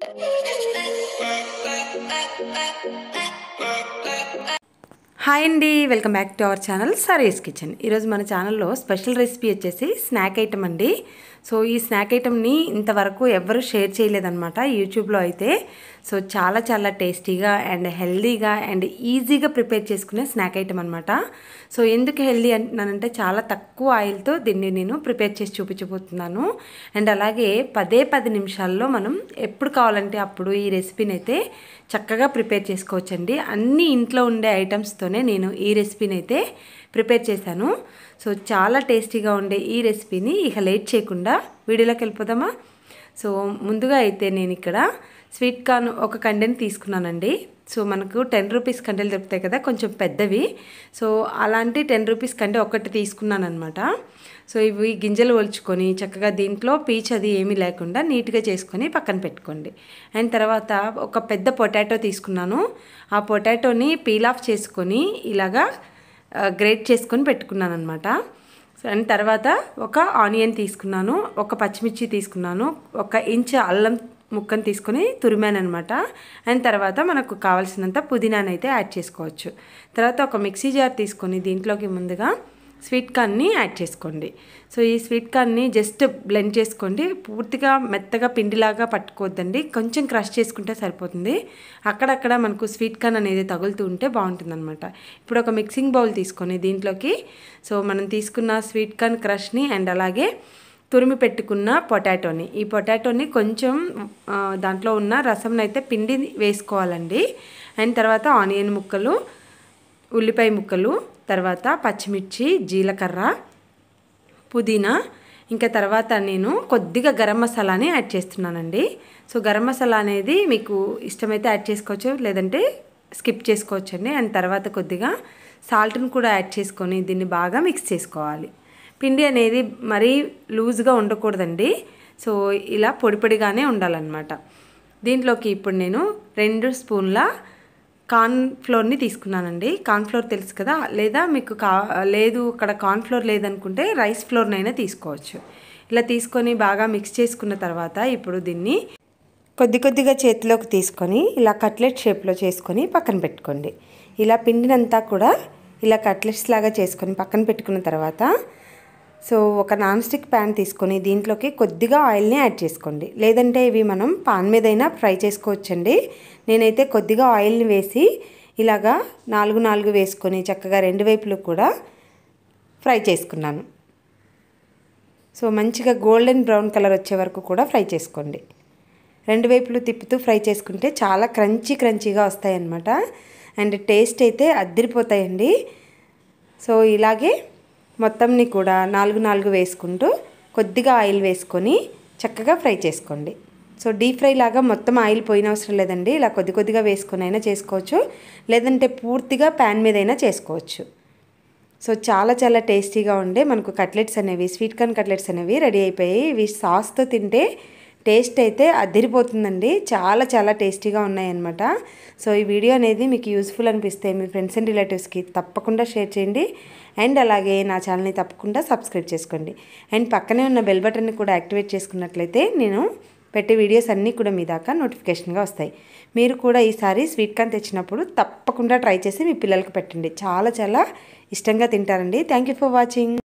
hi అండి welcome back to our channel సరీస్ kitchen ఈరోజు మన ఛానల్లో స్పెషల్ రెసిపీ వచ్చేసి స్నాక్ ఐటమ్ అండి సో ఈ స్నాక్ ఐటమ్ని ఇంతవరకు ఎవరు షేర్ చేయలేదన్నమాట యూట్యూబ్లో అయితే సో చాలా చాలా టేస్టీగా అండ్ హెల్దీగా అండ్ ఈజీగా ప్రిపేర్ చేసుకునే స్నాక్ ఐటమ్ అనమాట సో ఎందుకు హెల్దీ అంటున్నానంటే చాలా తక్కువ ఆయిల్తో దీన్ని నేను ప్రిపేర్ చేసి చూపించబోతున్నాను అండ్ అలాగే పదే పది నిమిషాల్లో మనం ఎప్పుడు కావాలంటే అప్పుడు ఈ రెసిపీని అయితే చక్కగా ప్రిపేర్ చేసుకోవచ్చండి అన్ని ఇంట్లో ఉండే ఐటమ్స్తోనే నేను ఈ రెసిపీని అయితే ప్రిపేర్ చేశాను సో చాలా టేస్టీగా ఉండే ఈ రెసిపీని ఇక లేట్ చేయకుండా వీడియోలోకి వెళ్ళిపోదామా సో ముందుగా అయితే నేను ఇక్కడ స్వీట్ కార్న్ ఒక కండెని తీసుకున్నానండి సో మనకు టెన్ రూపీస్ కండెలు దొరుకుతాయి కదా కొంచెం పెద్దవి సో అలాంటి టెన్ రూపీస్ కంటే ఒకటి తీసుకున్నాను అనమాట సో ఇవి గింజలు ఒలుచుకొని చక్కగా దీంట్లో పీచ్ అది ఏమీ లేకుండా నీట్గా చేసుకొని పక్కన పెట్టుకోండి అండ్ తర్వాత ఒక పెద్ద పొటాటో తీసుకున్నాను ఆ పొటాటోని పీల్ ఆఫ్ చేసుకొని ఇలాగా గ్రేట్ చేసుకొని పెట్టుకున్నాను అనమాట అండ్ తర్వాత ఒక ఆనియన్ తీసుకున్నాను ఒక పచ్చిమిర్చి తీసుకున్నాను ఒక ఇంచ్ అల్లం ముక్కను తీసుకొని తురిమాను అనమాట అండ్ తర్వాత మనకు కావాల్సినంత పుదీనాని అయితే యాడ్ చేసుకోవచ్చు తర్వాత ఒక మిక్సీ జార్ తీసుకొని దీంట్లోకి ముందుగా స్వీట్ కార్న్ని యాడ్ చేసుకోండి సో ఈ స్వీట్ కార్న్ని జస్ట్ బ్లెండ్ చేసుకోండి పూర్తిగా మెత్తగా పిండిలాగా పట్టుకోవద్దండి కొంచెం క్రష్ చేసుకుంటే సరిపోతుంది అక్కడక్కడ మనకు స్వీట్ కార్న్ అనేది తగులుతూ ఉంటే బాగుంటుంది అనమాట ఇప్పుడు ఒక మిక్సింగ్ బౌల్ తీసుకొని దీంట్లోకి సో మనం తీసుకున్న స్వీట్ కార్న్ క్రష్ని అండ్ అలాగే తురిమి పెట్టుకున్న పొటాటోని ఈ పొటాటోని కొంచెం దాంట్లో ఉన్న రసంని అయితే పిండి వేసుకోవాలండి అండ్ తర్వాత ఆనియన్ ముక్కలు ఉల్లిపాయ ముక్కలు తర్వాత పచ్చిమిర్చి జీలకర్ర పుదీనా ఇంకా తర్వాత నేను కొద్దిగా గరం మసాలాని యాడ్ చేస్తున్నానండి సో గరం మసాలా అనేది మీకు ఇష్టమైతే యాడ్ చేసుకోవచ్చు లేదంటే స్కిప్ చేసుకోవచ్చు అండి అండ్ తర్వాత కొద్దిగా సాల్ట్ని కూడా యాడ్ చేసుకొని దీన్ని బాగా మిక్స్ చేసుకోవాలి పిండి అనేది మరీ లూజ్గా ఉండకూడదండి సో ఇలా పొడి పొడిగానే ఉండాలన్నమాట దీంట్లోకి ఇప్పుడు నేను రెండు స్పూన్ల కార్న్ ఫ్లోర్ని తీసుకున్నానండి కార్న్ ఫ్లోర్ తెలుసు కదా లేదా మీకు కా లేదు అక్కడ కార్న్ ఫ్లోర్ లేదనుకుంటే రైస్ ఫ్లోర్నైనా తీసుకోవచ్చు ఇలా తీసుకొని బాగా మిక్స్ చేసుకున్న తర్వాత ఇప్పుడు దీన్ని కొద్ది కొద్దిగా చేతిలోకి తీసుకొని ఇలా కట్లెట్ షేప్లో చేసుకొని పక్కన పెట్టుకోండి ఇలా పిండినంతా కూడా ఇలా కట్లెట్స్ లాగా చేసుకొని పక్కన పెట్టుకున్న తర్వాత సో ఒక నాన్ స్టిక్ ప్యాన్ తీసుకొని దీంట్లోకి కొద్దిగా ఆయిల్ని యాడ్ చేసుకోండి లేదంటే ఇవి మనం పాన్ మీదైనా ఫ్రై చేసుకోవచ్చండి నేనైతే కొద్దిగా ఆయిల్ని వేసి ఇలాగా నాలుగు నాలుగు వేసుకొని చక్కగా రెండు వైపులు కూడా ఫ్రై చేసుకున్నాను సో మంచిగా గోల్డెన్ బ్రౌన్ కలర్ వచ్చే వరకు కూడా ఫ్రై చేసుకోండి రెండు వైపులు తిప్పుతూ ఫ్రై చేసుకుంటే చాలా క్రంచీ క్రంచీగా వస్తాయన్నమాట అండ్ టేస్ట్ అయితే అద్దరిపోతాయండి సో ఇలాగే మొత్తంని కూడా నాలుగు నాలుగు వేసుకుంటూ కొద్దిగా ఆయిల్ వేసుకొని చక్కగా ఫ్రై చేసుకోండి సో డీప్ ఫ్రై లాగా మొత్తం ఆయిల్ పోయిన అవసరం లేదండి ఇలా కొద్ది కొద్దిగా వేసుకొని అయినా చేసుకోవచ్చు లేదంటే పూర్తిగా ప్యాన్ మీద అయినా చేసుకోవచ్చు సో చాలా చాలా టేస్టీగా ఉండే మనకు కట్లెట్స్ అనేవి స్వీట్ కార్న్ కట్లెట్స్ అనేవి రెడీ అయిపోయాయి ఇవి సాస్తో తింటే టేస్ట్ అయితే అదిరిపోతుందండి చాలా చాలా టేస్టీగా ఉన్నాయన్నమాట సో ఈ వీడియో అనేది మీకు యూస్ఫుల్ అనిపిస్తే మీ ఫ్రెండ్స్ అండ్ రిలేటివ్స్కి తప్పకుండా షేర్ చేయండి అండ్ అలాగే నా ఛానల్ని తప్పకుండా సబ్స్క్రైబ్ చేసుకోండి అండ్ పక్కనే ఉన్న బెల్ బటన్ని కూడా యాక్టివేట్ చేసుకున్నట్లయితే నేను పెట్టే వీడియోస్ అన్నీ కూడా మీ దాకా నోటిఫికేషన్గా వస్తాయి మీరు కూడా ఈసారి స్వీట్ కార్న్ తెచ్చినప్పుడు తప్పకుండా ట్రై చేసి మీ పిల్లలకి పెట్టండి చాలా చాలా ఇష్టంగా తింటారండి థ్యాంక్ యూ ఫర్ వాచింగ్